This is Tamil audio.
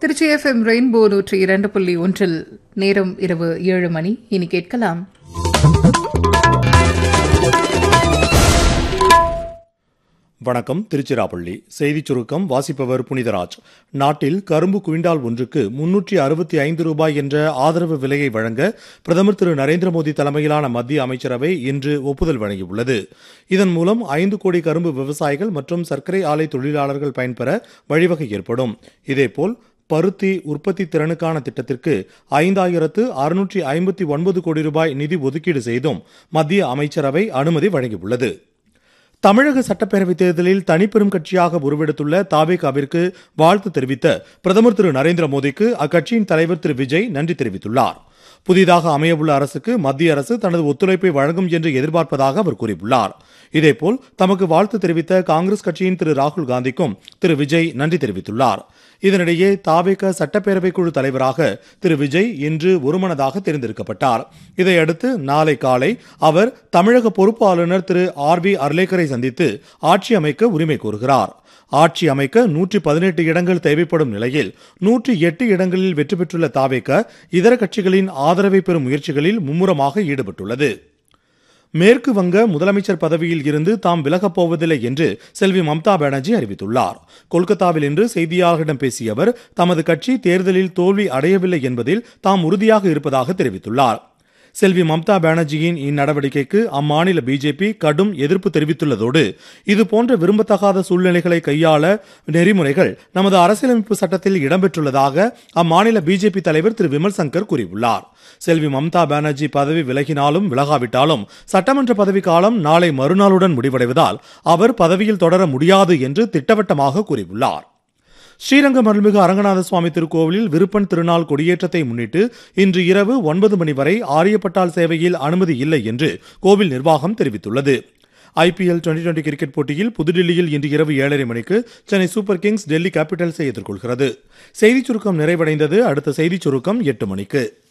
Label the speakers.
Speaker 1: திருச்சி எஃப்எம் ரெயின்போ நூற்றி இரண்டு புள்ளி ஒன்றில் நேரம் இரவு ஏழு மணி இனி கேட்கலாம்
Speaker 2: வணக்கம் திருச்சிராப்பள்ளி செய்திச் சுருக்கம் வாசிப்பவர் புனிதராஜ் நாட்டில் கரும்பு குவிண்டால் ஒன்றுக்கு முன்னூற்றி அறுபத்தி ஐந்து ரூபாய் என்ற ஆதரவு விலையை வழங்க பிரதமர் திரு நரேந்திர மோடி தலைமையிலான மத்திய அமைச்சரவை இன்று ஒப்புதல் வழங்கியுள்ளது இதன் மூலம் ஐந்து கோடி கரும்பு விவசாயிகள் மற்றும் சர்க்கரை ஆலை தொழிலாளர்கள் பயன்பெற வழிவகை ஏற்படும் இதேபோல் பருத்தி உற்பத்தி திறனுக்கான திட்டத்திற்கு ஐந்தாயிரத்து அறுநூற்றி ஐம்பத்தி ஒன்பது கோடி ரூபாய் நிதி ஒதுக்கீடு செய்தும் மத்திய அமைச்சரவை அனுமதி வழங்கியுள்ளது தமிழக சட்டப்பேரவைத் தேர்தலில் தனிப்பெரும் கட்சியாக உருவெடுத்துள்ள தாவேகாவிற்கு வாழ்த்து தெரிவித்த பிரதமர் திரு நரேந்திர மோடிக்கு அக்கட்சியின் தலைவர் திரு விஜய் நன்றி தெரிவித்துள்ளார் புதிதாக அமையவுள்ள அரசுக்கு மத்திய அரசு தனது ஒத்துழைப்பை வழங்கும் என்று எதிர்பார்ப்பதாக அவர் கூறியுள்ளார் இதேபோல் தமக்கு வாழ்த்து தெரிவித்த காங்கிரஸ் கட்சியின் திரு ராகுல் காந்திக்கும் திரு விஜய் நன்றி தெரிவித்துள்ளார் இதனிடையே தாவேக சட்டப்பேரவை குழு தலைவராக திரு விஜய் இன்று ஒருமனதாக தேர்ந்தெடுக்கப்பட்டார் இதையடுத்து நாளை காலை அவர் தமிழக பொறுப்பு ஆளுநர் திரு ஆர் வி அர்லேக்கரை சந்தித்து ஆட்சி அமைக்க உரிமை கோருகிறார் ஆட்சி அமைக்க நூற்றி பதினெட்டு இடங்கள் தேவைப்படும் நிலையில் நூற்றி எட்டு இடங்களில் வெற்றி பெற்றுள்ள தாவேக இதர கட்சிகளின் ஆதரவை பெறும் முயற்சிகளில் மும்முரமாக ஈடுபட்டுள்ளது மேற்கு வங்க முதலமைச்சர் பதவியில் இருந்து தாம் விலகப் போவதில்லை என்று செல்வி மம்தா பானர்ஜி அறிவித்துள்ளார் கொல்கத்தாவில் இன்று செய்தியாளர்களிடம் பேசிய அவர் தமது கட்சி தேர்தலில் தோல்வி அடையவில்லை என்பதில் தாம் உறுதியாக இருப்பதாக தெரிவித்துள்ளார் செல்வி மம்தா பானர்ஜியின் இந்நடவடிக்கைக்கு அம்மாநில பிஜேபி கடும் எதிர்ப்பு தெரிவித்துள்ளதோடு இதுபோன்ற விரும்பத்தகாத சூழ்நிலைகளை கையாள நெறிமுறைகள் நமது அரசியலமைப்பு சட்டத்தில் இடம்பெற்றுள்ளதாக அம்மாநில பிஜேபி தலைவர் திரு விமல் சங்கர் கூறியுள்ளார் செல்வி மம்தா பானர்ஜி பதவி விலகினாலும் விலகாவிட்டாலும் சட்டமன்ற பதவி காலம் நாளை மறுநாளுடன் முடிவடைவதால் அவர் பதவியில் தொடர முடியாது என்று திட்டவட்டமாக கூறியுள்ளார் ஸ்ரீரங்கம் அருள்மிகு அரங்கநாத சுவாமி திருக்கோவிலில் விருப்பன் திருநாள் கொடியேற்றத்தை முன்னிட்டு இன்று இரவு ஒன்பது மணி வரை ஆரியப்பட்டால் சேவையில் அனுமதி இல்லை என்று கோவில் நிர்வாகம் தெரிவித்துள்ளது ஐபிஎல் டுவெண்டி டுவெண்டி கிரிக்கெட் போட்டியில் புதுடில்லியில் இன்று இரவு ஏழரை மணிக்கு சென்னை சூப்பர் கிங்ஸ் டெல்லி கேபிட்டல்ஸை எதிர்கொள்கிறது செய்திச் சுருக்கம் நிறைவடைந்தது அடுத்த செய்திச் சுருக்கம் எட்டு மணிக்கு